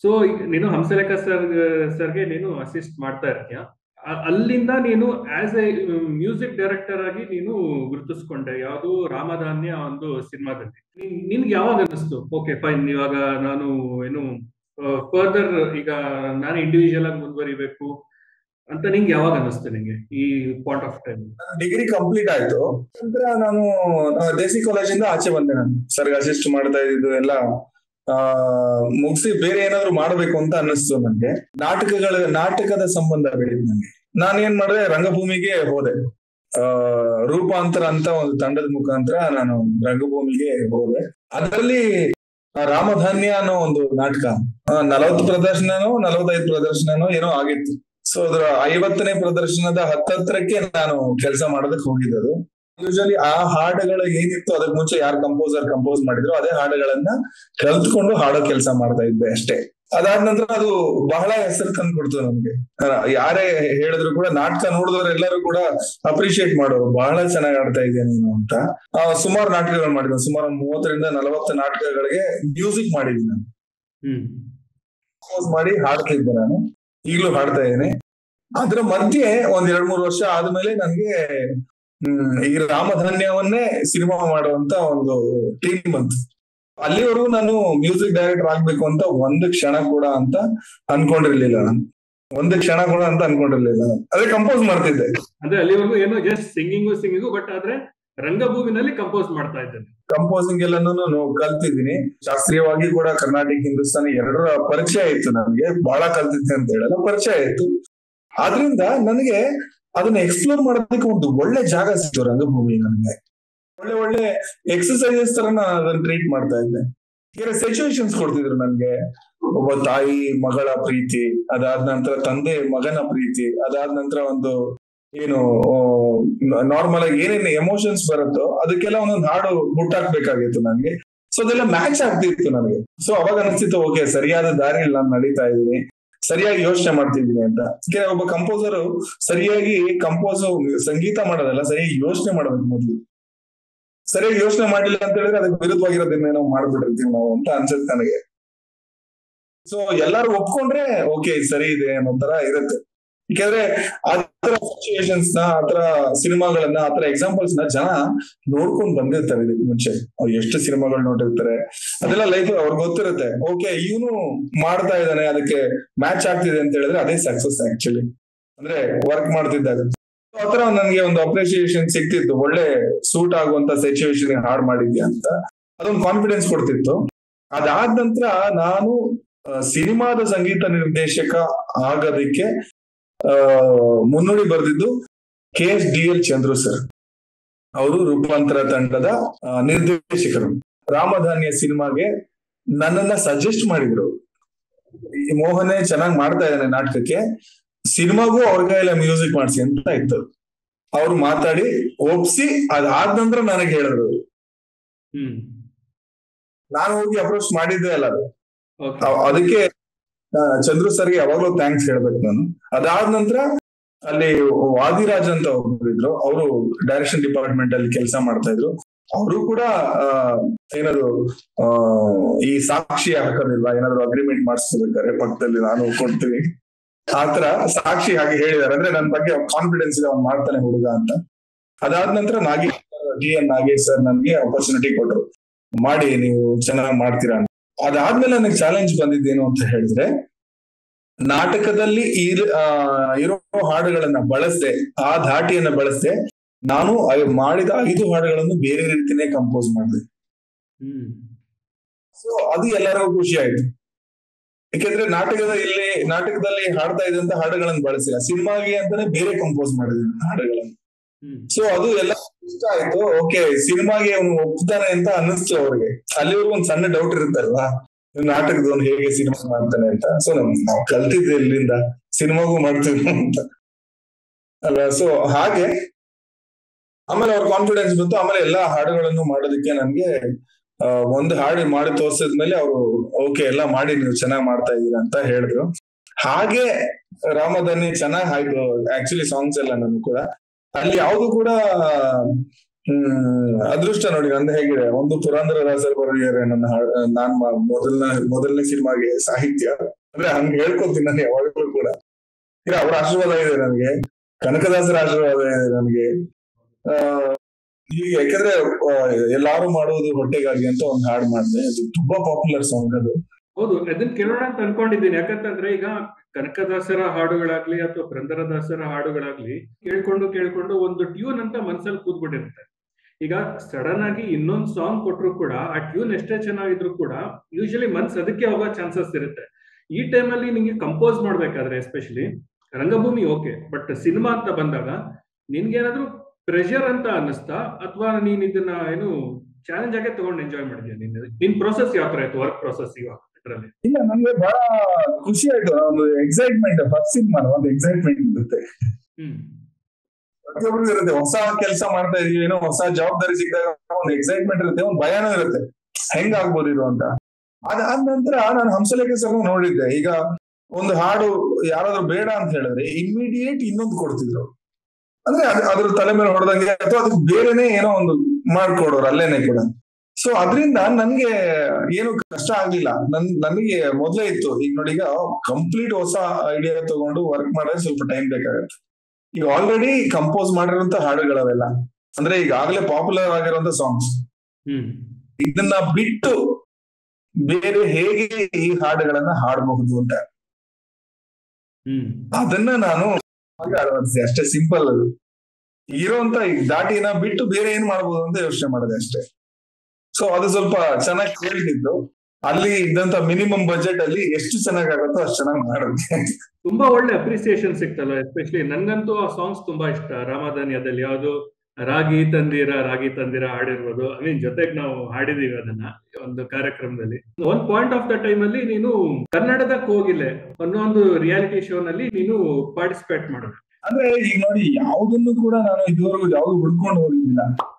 So ನೀನು Hamsalekha sir ಸರ್ಗೆ ನೀನು ಅಸಿಸ್ಟ್ ಮಾಡ್ತಾ ಇರ್ತೀಯ ಅ- ಅಲ್ಲಿಂದ ನೀನು ಆಸ್ ಎ ಮ್ಯೂಸಿಕ್ ಡೈರೆಕ್ಟರ್ ಆಗಿ ನೀನು ಗುರುತಿಸ್ಕೊಂಡೆ ಯಾವುದು ರಾಮಧಾನ್ಯ ಒಂದು ಸಿನಿಮಾದಲ್ಲಿ ನಿನ್- ನಿನ್ಗೆ ಯಾವಾಗ ಅನಿಸ್ತು ಓಕೆ ಫೈನ್ ಇವಾಗ ನಾನು ಏನು ಫರ್ದರ್ ಈಗ ನಾನು ಇಂಡಿವಿಜುವಲ್ ಆಗಿ ಮುಂದುವರಿಬೇಕು ಅಂತ ನಿಂಗೆ ಯಾವಾಗ ಅನಿಸ್ತು ನಿಂಗೆ ಈ point of time degree complete ಆಯ್ತು ನಂತರ ನಾನು ಆ, ದೇಸಿ ಕಾಲೇಜಿಂದ ಆಚೆ ಬಂದೆ ನಾನು ಸರ್ಗೆ ಅಸಿಸ್ಟ್ ಮಾಡ್ತಾ ಇದ್ದು ಎಲ್ಲ ಆ ಮುಗಿಸಿ ಬೇರೆ ಏನಾದ್ರು ಮಾಡ್ಬೇಕು ಅಂತ ಅನ್ನಿಸ್ತು ನನ್ಗೆ ನಾಟಕಗಳ ನಾಟಕದ ಸಂಬಂಧ ಬೆಳೀತು ನನಗೆ ನಾನು ಏನ್ ಮಾಡಿದೆ ರಂಗಭೂಮಿಗೆ ಹೋದೆ ಆ ರೂಪಾಂತರ ಅಂತ ಒಂದು ತಂಡದ ಮುಖಾಂತರ ನಾನು ರಂಗಭೂಮಿಗೆ ಹೋದೆ ಅದರಲ್ಲಿ ಆ, ರಾಮಧಾನ್ಯ ಅನ್ನೋ ಒಂದು ನಾಟಕ ನಲವತ್ತು ಪ್ರದರ್ಶನನೋ ನಲವತ್ತೈದು ಪ್ರದರ್ಶನನೋ ಏನೋ ಆಗಿತ್ತು ಸೊ ಅದರ ಐವತ್ತನೇ ಪ್ರದರ್ಶನದ ಹತ್ತತ್ರಕ್ಕೆ ನಾನು ಕೆಲಸ ಮಾಡೋದಕ್ಕೆ ಹೋಗಿದ್ದು ಯೂಶಲಿ ಆ ಹಾಡುಗಳು ಏನಿತ್ತು ಅದಕ್ಕೆ ಮುಂಚೆ ಯಾರು ಕಂಪೋಸರ್ ಕಂಪೋಸ್ ಮಾಡಿದ್ರು ಅದೇ ಹಾಡುಗಳನ್ನ ಕಲ್ತ್ಕೊಂಡು ಹಾಡೋ ಕೆಲಸ ಮಾಡ್ತಾ ಇದ್ದೆ ಅಷ್ಟೇ ಅದಾದ ನಂತರ ಅದು ಬಹಳ ಹೆಸರು ತಂದು ಕೊಡ್ತು ನಮ್ಗೆ ಆ, ಯಾರೇ ಹೇಳಿದ್ರು ಕೂಡ ನಾಟಕ ನೋಡಿದವರು ಎಲ್ಲರೂ ಕೂಡ ಅಪ್ರಿಶಿಯೇಟ್ ಮಾಡೋರು ಬಹಳ ಚೆನ್ನಾಗಿ ಆಡ್ತಾ ಇದೆಯಾ ನೀನು ಅಂತ ಆ, ಸುಮಾರು ನಾಟಕಗಳು ಮಾಡಿದ್ದೆ ಸುಮಾರು ಒಂದು ಮೂವತ್ತರಿಂದ ನಲವತ್ತು ನಾಟಕಗಳಿಗೆ ಮ್ಯೂಸಿಕ್ ಮಾಡಿದ್ದೀನಿ ನಾನು ಹ್ಮ್ ಕಂಪೋಸ್ ಮಾಡಿ ಹಾಡ್ತಿದ್ದೆ ನಾನು ಈಗಲೂ ಹಾಡ್ತಾ ಇದ್ದೇನೆ ಅದ್ರ ಮಧ್ಯೆ ಒಂದ್ ಎರಡ್ ಮೂರು ವರ್ಷ ಆದ್ಮೇಲೆ ನನ್ಗೆ ಹ್ಮ್ ಈ ರಾಮಧಾನ್ಯವನ್ನೇ ಸಿನಿಮಾ ಮಾಡುವಂತ ಒಂದು ಟೀಮ್ ಬಂತು ಅಲ್ಲಿವರೆಗೂ ನಾನು ಮ್ಯೂಸಿಕ್ ಡೈರೆಕ್ಟರ್ ಆಗ್ಬೇಕು ಅಂತ ಒಂದು ಕ್ಷಣ ಕೂಡ ಅಂತ ಅನ್ಕೊಂಡಿರ್ಲಿಲ್ಲ ನಾನು ಒಂದು ಕ್ಷಣ ಕೂಡ ಅಂತ ಅನ್ಕೊಂಡಿರ್ಲಿಲ್ಲ ನಾನು. ಅದೇ ಕಂಪೋಸ್ ಮಾಡ್ತಿದ್ದೆ ಅಂದ್ರೆ ಅಲ್ಲಿವರೆಗೂ ಏನೋ ಜಸ್ಟ್ ಸಿಂಗಿಂಗು ಸಿಂಗಿಂಗು ಬಟ್ ಆದ್ರೆ ರಂಗಭೂಮಿನಲ್ಲಿ ಕಂಪೋಸ್ ಮಾಡ್ತಾ ಇದ್ದೇನೆ ಕಂಪೋಸಿಂಗ್ ಎಲ್ಲಾನು ಕಲ್ತಿದ್ದೀನಿ ಶಾಸ್ತ್ರೀಯವಾಗಿ ಕೂಡ ಕರ್ನಾಟಕ ಹಿಂದೂಸ್ತಾನಿ ಎರಡರ ಪರಿಚಯ ಇತ್ತು ನನಗೆ ಬಹಳ ಕಲ್ತಿದ್ದೆ ಅಂತ ಹೇಳಲ್ಲ ಪರಿಚಯ ಇತ್ತು ಆದ್ರಿಂದ ನನಗೆ ಅದನ್ನ ಎಕ್ಸ್ಪ್ಲೋರ್ ಮಾಡೋದಕ್ಕೆ ಒಂದು ಒಳ್ಳೆ ಜಾಗ ಸಿಕ್ತು ರಂಗಭೂಮಿ ನನಗೆ ಒಳ್ಳೆ ಒಳ್ಳೆ ಎಕ್ಸಸೈಸಸ್ ತರ ನಾನು ಅದನ್ನ ಟ್ರೀಟ್ ಮಾಡ್ತಾ ಇದ್ದೆ ಈಗ ಸಿಚುವೇಶನ್ಸ್ ಕೊಡ್ತಿದ್ರು ನನ್ಗೆ ಒಬ್ಬ ತಾಯಿ ಮಗಳ ಪ್ರೀತಿ ಅದಾದ ನಂತರ ತಂದೆ ಮಗನ ಪ್ರೀತಿ ಅದಾದ ನಂತರ ಒಂದು ಏನು ನಾರ್ಮಲ್ ಆಗಿ ಏನೇನು ಎಮೋಷನ್ಸ್ ಬರುತ್ತೋ ಅದಕ್ಕೆಲ್ಲ ಒಂದೊಂದು ಹಾಡು ಹುಟ್ಟಾಕ್ಬೇಕಾಗಿತ್ತು ನನಗೆ ಸೊ ಅದೆಲ್ಲ ಮ್ಯಾಚ್ ಆಗ್ತಿತ್ತು ನನಗೆ ಸೊ ಅವಾಗ ಅನಿಸ್ತಿತ್ತು ಓಕೆ ಸರಿಯಾದ ದಾರಿಯಲ್ಲಿ ನಾನು ನಡೀತಾ ಇದ್ದೀನಿ ಸರಿಯಾಗಿ ಯೋಚನೆ ಮಾಡ್ತಿದ್ದೀನಿ ಅಂತ ಯಾಕಂದ್ರೆ ಒಬ್ಬ ಕಂಪೋಸರ್ ಸರಿಯಾಗಿ ಕಂಪೋಸ್ ಸಂಗೀತ ಮಾಡೋದಲ್ಲ ಸರಿಯಾಗಿ ಯೋಚನೆ ಮಾಡಬೇಕು ಮೊದಲು ಸರಿಯಾಗಿ ಯೋಚನೆ ಮಾಡಿಲ್ಲ ಅಂತ ಹೇಳಿದ್ರೆ ಅದಕ್ಕೆ ವಿರುದ್ಧವಾಗಿರೋದನ್ನ ನಾವು ಮಾಡ್ಬಿಟ್ಟಿರ್ತೀವಿ ನಾವು ಅಂತ ಅನ್ಸುತ್ತೆ ನನಗೆ ಸೊ ಎಲ್ಲಾರು ಒಪ್ಕೊಂಡ್ರೆ ಓಕೆ ಸರಿ ಇದೆ ಅನ್ನೋ ತರ ಇರುತ್ತೆ ಯಾಕಂದ್ರೆ ಆತರ ಸಿಚುವೇಶನ್ಸ್ ನ ಆತರ ಸಿನಿಮಾಗಳನ್ನ ಆತರ ಎಕ್ಸಾಂಪಲ್ಸ್ ನ ಜನ ನೋಡ್ಕೊಂಡ್ ಬಂದಿರ್ತಾರೆ ಇದಕ್ಕೆ ಮುಂಚೆ ಅವ್ರು ಎಷ್ಟು ಸಿನಿಮಾಗಳು ನೋಡಿರ್ತಾರೆ ಅದೆಲ್ಲ ಲೈಫ್ ಅವ್ರಿಗೆ ಗೊತ್ತಿರುತ್ತೆ ಓಕೆ ಇವನು ಮಾಡ್ತಾ ಇದ್ದಾನೆ ಅದಕ್ಕೆ ಮ್ಯಾಚ್ ಆಗ್ತಿದೆ ಅಂತ ಹೇಳಿದ್ರೆ ಅದೇ ಸಕ್ಸಸ್ ಆಕ್ಚುಲಿ ಅಂದ್ರೆ ವರ್ಕ್ ಮಾಡ್ತಿದ್ದಾಗ ಆತರ ನನ್ಗೆ ಒಂದು ಅಪ್ರಿಸಿಯೇಷನ್ ಸಿಗ್ತಿತ್ತು ಒಳ್ಳೆ ಸೂಟ್ ಆಗುವಂತ ಸಿಚುವೇಶನ್ ಹಾಡ್ ಮಾಡಿದ್ಯಾ ಅಂತ ಅದೊಂದು ಕಾನ್ಫಿಡೆನ್ಸ್ ಕೊಡ್ತಿತ್ತು ಅದಾದ ನಂತರ ನಾನು ಆ, ಸಿನಿಮಾದ ಸಂಗೀತ ನಿರ್ದೇಶಕ ಆಗೋದಕ್ಕೆ ಆ ಮುನ್ನುಡಿ ಬರೆದಿದ್ದು K S D L Chandru sir ಅವರು ರೂಪಾಂತರ ತಂಡದ ಆ, ನಿರ್ದೇಶಕರು ರಾಮಧಾನ್ಯ ಸಿನಿಮಾಗೆ ನನ್ನನ್ನ ಸಜೆಸ್ಟ್ ಮಾಡಿದ್ರು ಈ ಮೋಹನೇ ಚೆನ್ನಾಗಿ ಮಾಡ್ತಾ ಇದ್ದಾನೆ ನಾಟಕಕ್ಕೆ ಸಿನಿಮಾಗೂ ಅವ್ರ ಕೈಯಲ್ಲ ಮ್ಯೂಸಿಕ್ ಮಾಡಿಸಿ ಅಂತ ಇತ್ತು ಅವ್ರು ಮಾತಾಡಿ ಒಪ್ಸಿ ಅದಾದ ನಂತರ ನನಗೆ ಹೇಳಿದ್ರು ಅವ್ರು. ಹ್ಮ್ ನಾನು ಹೋಗಿ ಅಪ್ರೋಚ್ ಮಾಡಿದ್ದೆ ಅಲ್ಲ ಅದು ಓಕೆ ಅವ್- ಅದಕ್ಕೆ ಆ, ಚಂದ್ರು ಸರ್ಗೆ ಯಾವಾಗ್ಲೂ ಥ್ಯಾಂಕ್ಸ್ ಹೇಳ್ಬೇಕು ನಾನು ಅದಾದ ನಂತರ ಅಲ್ಲಿ ವಾದಿರಾಜ್ ಅಂತ ಒಬ್ರು ಇದ್ರು ಅವರು ಡೈರೆಕ್ಷನ್ ಡಿಪಾರ್ಟ್ಮೆಂಟ್ ಅಲ್ಲಿ ಕೆಲಸ ಮಾಡ್ತಾ ಇದ್ರು ಅವರು ಕೂಡ ಆ, ಏನಾದ್ರು ಆ, ಈ ಸಾಕ್ಷಿ ಹಾಕೋದಿಲ್ವಾ ಏನಾದ್ರು ಅಗ್ರಿಮೆಂಟ್ ಮಾಡಿಸ್ಬೇಕಾದ್ರೆ ಪಕ್ಕದಲ್ಲಿ ನಾನು ಕೊಡ್ತೀನಿ ಆತರ ಸಾಕ್ಷಿ ಹಾಗೆ ಹೇಳಿದಾರೆ ಅಂದ್ರೆ ನನ್ನ ಬಗ್ಗೆ ಕಾನ್ಫಿಡೆನ್ಸ್ ಇದೆ ಅವ್ನು ಮಾಡ್ತಾನೆ ಹುಡುಗ ಅಂತ ಅದಾದ ನಂತರ Nagesh D N Nagesh sir ನನ್ಗೆ ಆಪರ್ಚುನಿಟಿ ಕೊಟ್ರು ಮಾಡಿ ನೀವು ಚೆನ್ನಾಗಿ ಮಾಡ್ತೀರಾ ಅಂತ ಅದಾದ್ಮೇಲೆ ನನಗೆ ಚಾಲೆಂಜ್ ಬಂದಿದ್ದೇನು ಅಂತ ಹೇಳಿದ್ರೆ ನಾಟಕದಲ್ಲಿ ಇರ್ ಆ, ಇರೋ ಹಾಡುಗಳನ್ನ ಬಳಸದೆ ಆ ಧಾಟಿಯನ್ನ ಬಳಸದೆ ನಾನು ಐ- ಮಾಡಿದ ಐದು ಹಾಡುಗಳನ್ನು ಬೇರೆ ರೀತಿನೇ ಕಂಪೋಸ್ ಮಾಡಿದೆ ಹ್ಮ್ ಸೊ ಅದು ಎಲ್ಲರಿಗೂ ಖುಷಿ ಆಯ್ತು ಯಾಕೆಂದ್ರೆ ನಾಟಕದ ಇಲ್ಲಿ ನಾಟಕದಲ್ಲಿ ಹಾಡ್ತಾ ಇದ್ದಂತ ಹಾಡುಗಳನ್ನು ಬಳಸಿಲ್ಲ ಸಿನಿಮಾಗೆ ಅಂತಾನೆ ಬೇರೆ ಕಂಪೋಸ್ ಮಾಡಿದ್ದೀನಿ ಹಾಡುಗಳನ್ನು ಹ್ಮ್ ಸೊ ಅದು ಎಲ್ಲ ಇಷ್ಟ ಆಯ್ತು ಓಕೆ ಸಿನಿಮಾಗೆ ಅವನು ಒಪ್ತಾನೆ ಅಂತ ಅನ್ನಿಸ್ತು ಅವ್ರಿಗೆ ಅಲ್ಲಿವರೆಗೂ ಒಂದ್ ಸಣ್ಣ ಡೌಟ್ ಇರುತ್ತಲ್ವಾ ಇವ್ನು ನಾಟಕದವನು ಹೇಗೆ ಸಿನಿಮಾ ಮಾಡ್ತಾನೆ ಅಂತ ಸೊ ನಾವು ಕಲ್ತಿದ್ದೆ ಇಲ್ಲಿಂದ ಸಿನಿಮಾಗೂ ಮಾಡ್ತೀವಿ ಅಂತ ಅಲ್ವಾ ಸೊ ಹಾಗೆ ಆಮೇಲೆ ಅವ್ರ ಕಾನ್ಫಿಡೆನ್ಸ್ ಬಂತು ಆಮೇಲೆ ಎಲ್ಲಾ ಹಾಡುಗಳನ್ನು ಮಾಡೋದಕ್ಕೆ ನನ್ಗೆ ಆ, ಒಂದು ಹಾಡು ಮಾಡಿ ತೋರ್ಸಿದ್ಮೇಲೆ ಅವರು ಓಕೆ ಎಲ್ಲ ಮಾಡಿ ನೀವು ಚೆನ್ನಾಗಿ ಮಾಡ್ತಾ ಇದೀರ ಅಂತ ಹೇಳಿದ್ರು ಹಾಗೆ ರಾಮಧನಿ ಚೆನ್ನಾಗಿ ಆಯ್ತು ಆಕ್ಚುಲಿ ಸಾಂಗ್ಸ್ ಎಲ್ಲ ನನ್ಗೆ ಕೂಡ ಅಲ್ಲಿ ಯಾವ್ದು ಕೂಡ ಹ್ಮ್ ಅದೃಷ್ಟ ನೋಡಿ ನಂದು ಹೇಗಿದೆ ಒಂದು ಪುರಂದರದಾಸರು ಬರೆದಿದ್ದಾರೆ ನನ್ನ ಹಾಡ್- ನಾನ್ ಮ- ಮೊದಲನೇ ಮೊದಲನೇ ಸಿನಿಮಾಗೆ ಸಾಹಿತ್ಯ ಅಂದ್ರೆ ಹಂಗ ಹೇಳ್ಕೊತೀನಿ ನಾನು ಯಾವಾಗಲೂ ಕೂಡ ಇಲ್ಲ ಅವ್ರ ಆಶೀರ್ವಾದ ಇದೆ ನನಗೆ ಕನಕದಾಸರ ಆಶೀರ್ವಾದ ಇದೆ ನನಗೆ ಆ ಈಗ ಯಾಕಂದ್ರೆ ಆ, ಎಲ್ಲಾರು ಮಾಡುವುದು ಹೊಟ್ಟೆಗಾಗಿ ಅಂತ ಒಂದು ಹಾಡು ಮಾಡಿದೆ ಅದು ತುಂಬಾ ಪಾಪ್ಯುಲರ್ ಸಾಂಗ್ ಅದು ಹೌದು ಅದನ್ನ ಕೇಳೋಣ ಅಂತ ಅನ್ಕೊಂಡಿದ್ದೀನಿ ಯಾಕಂತಂದ್ರೆ ಈಗ ಕನಕದಾಸರ ಹಾಡುಗಳಾಗ್ಲಿ ಅಥವಾ ಪುರಂದರದಾಸರ ಹಾಡುಗಳಾಗ್ಲಿ ಕೇಳ್ಕೊಂಡು ಕೇಳ್ಕೊಂಡು ಒಂದು ಟ್ಯೂನ್ ಅಂತ ಮನ್ಸಲ್ಲಿ ಕೂತ್ಬಿಟ್ಟಿರುತ್ತೆ ಈಗ ಸಡನ್ ಆಗಿ ಇನ್ನೊಂದು ಸಾಂಗ್ ಕೊಟ್ರು ಕೂಡ ಆ ಟ್ಯೂನ್ ಎಷ್ಟೇ ಚೆನ್ನಾಗಿದ್ರು ಕೂಡ ಯೂಶಲಿ ಮನ್ಸ್ ಅದಕ್ಕೆ ಹೋಗೋ ಚಾನ್ಸಸ್ ಇರುತ್ತೆ ಈ ಟೈಮಲ್ಲಿ ನಿಂಗೆ ಕಂಪೋಸ್ ಮಾಡ್ಬೇಕಾದ್ರೆ ಎಸ್ಪೆಷಲಿ ರಂಗಭೂಮಿ ಓಕೆ ಬಟ್ ಸಿನಿಮಾ ಅಂತ ಬಂದಾಗ ನಿನ್ಗೇನಾದ್ರೂ ಪ್ರೆಷರ್ ಅಂತ ಅನ್ನಿಸ್ತಾ ಅಥವಾ ನೀನ್ ಇದನ್ನ ಏನು ಚಾಲೆಂಜ್ ಆಗೇ ತಗೊಂಡು ಎಂಜಾಯ್ ಮಾಡಿದ್ಯಾ ನಿನ್ ನಿನ್ ಪ್ರೊಸೆಸ್ ಯಾವ ತರ ಆಯ್ತು ವರ್ಕ್ ಪ್ರೊಸೆಸ್ ಇವಾಗ ಇದ್ರಲ್ಲಿ ಇಲ್ಲ ನನ್ಗೆ ಬಹಳ ಖುಷಿ ಆಯ್ತು ಒಂದು ಎಕ್ಸೈಟ್ಮೆಂಟ್ ಫಸ್ಟ್ ಸಿನಿಮಾ ಒಂದು ಎಕ್ಸೈಟ್ಮೆಂಟ್ ಇರುತ್ತೆ ಹ್ಮ್ ಪ್ರತಿಯೊಬ್ಬರಿಗೂ ಇರುತ್ತೆ ಹೊಸ ಕೆಲಸ ಮಾಡ್ತಾ ಇದೀವಿ ಏನೋ ಹೊಸ ಜವಾಬ್ದಾರಿ ಸಿಕ್ಕಿದಾಗ ಒಂದು ಎಕ್ಸೈಟ್ಮೆಂಟ್ ಇರುತ್ತೆ ಒಂದು ಭಯನೂ ಇರುತ್ತೆ ಹೆಂಗ್ ಆಗ್ಬೋದು ಇದು ಅಂತ ಅದಾದ ನಂತರ ನಾನು ಹಂಸಲೇಖ ಸರ್ ನೋಡಿದ್ದೆ ಈಗ ಒಂದು ಹಾಡು ಯಾರಾದ್ರೂ ಬೇಡ ಅಂತ ಹೇಳಿದ್ರೆ ಇಮಿಡಿಯೇಟ್ ಇನ್ನೊಂದು ಕೊಡ್ತಿದ್ರು ಅಂದ್ರೆ ಅದ್- ಅದ್ರ ತಲೆ ಮೇಲೆ ಹೊಡೆದಂಗೆ ಅಥವಾ ಅದಕ್ಕೆ ಬೇರೆನೆ ಏನೋ ಒಂದು ಮಾಡ್ಕೊಡೋರು ಅಲ್ಲೇನೆ ಕೂಡ ಸೊ ಅದರಿಂದ ನನ್ಗೆ ಏನು ಕಷ್ಟ ಆಗ್ಲಿಲ್ಲ ನನ್ ನನಗೆ ಮೊದ್ಲೇ ಇತ್ತು ಈಗ ನೋಡಿ ಈಗ ಕಂಪ್ಲೀಟ್ ಹೊಸ ಐಡಿಯಾ ತಗೊಂಡು ವರ್ಕ್ ಮಾಡಿದ್ರೆ ಸ್ವಲ್ಪ ಟೈಮ್ ಬೇಕಾಗತ್ತೆ ಈಗ ಆಲ್ರೆಡಿ ಕಂಪೋಸ್ ಮಾಡಿರುವಂತ ಹಾಡುಗಳವೆಲ್ಲ ಅಂದ್ರೆ ಈಗಾಗಲೇ ಪಾಪ್ಯುಲರ್ ಆಗಿರುವಂತ ಸಾಂಗ್ಸ್ ಹ್ಮ್ ಇದನ್ನ ಬಿಟ್ಟು ಬೇರೆ ಹೇಗೆ ಈ ಹಾಡುಗಳನ್ನ ಹಾಡಬಹುದು ಅಂತ ಹ್ಮ್ ಅದನ್ನ ನಾನು ಅಳವಡಿಸಿ ಅಷ್ಟೇ ಸಿಂಪಲ್ ಅದು ಇರೋಂತ ಈ ದಾಟಿನ ಬಿಟ್ಟು ಬೇರೆ ಏನ್ ಮಾಡ್ಬೋದು ಅಂತ ಯೋಚನೆ ಮಾಡಿದೆ ಅಷ್ಟೇ ಸೊ ಅದು ಸ್ವಲ್ಪ ಚೆನ್ನಾಗಿ ಕೇಳ್ತಿತ್ತು ಅಲ್ಲಿ ಇದ್ದಂತ ಮಿನಿಮಮ್ ಬಜೆಟ್ ಅಲ್ಲಿ ಎಷ್ಟು ಚೆನ್ನಾಗ್ ಆಗುತ್ತೋ ಅಷ್ಟು ಚೆನ್ನಾಗಿ ಮಾಡಿದೆ ತುಂಬಾ ಒಳ್ಳೆ ಅಪ್ರಿಸಿಯೇಷನ್ ಸಿಕ್ತಲ್ಲ ಎಸ್ಪೆಷಲಿ ನನ್ಗಂತೂ ಆ ಸಾಂಗ್ಸ್ ತುಂಬಾ ಇಷ್ಟ ರಾಮಧಾನ್ಯದಲ್ಲಿ ಯಾವುದು ರಾಗಿ ತಂದಿರ ರಾಗಿ ತಂದಿರ ಹಾಡಿರ್ಬೋದು ಐ ಮೀನ್ ಜೊತೆಗೆ ನಾವು ಹಾಡಿದೀವಿ ಅದನ್ನ ಒಂದು ಕಾರ್ಯಕ್ರಮದಲ್ಲಿ ಒಂದ್ ಪಾಯಿಂಟ್ ಆಫ್ ದ ಟೈಮ್ ಅಲ್ಲಿ ನೀನು ಕನ್ನಡದಕ್ಕೆ ಹೋಗಿಲ್ಲ ಅನ್ನೋ ಒಂದು ರಿಯಾಲಿಟಿ ಶೋ ನಲ್ಲಿ ನೀನು ಪಾರ್ಟಿಸಿಪೇಟ್ ಮಾಡಿದೆ ಅಂದ್ರೆ ಈಗ ನೋಡಿ ಯಾವ್ದನ್ನು ಕೂಡ ನಾನು ಇದುವರೆಗೂ ಯಾವ್ದು ಹುಡ್ಕೊಂಡು ಹೋಗಿದ್ದಿಲ್ಲ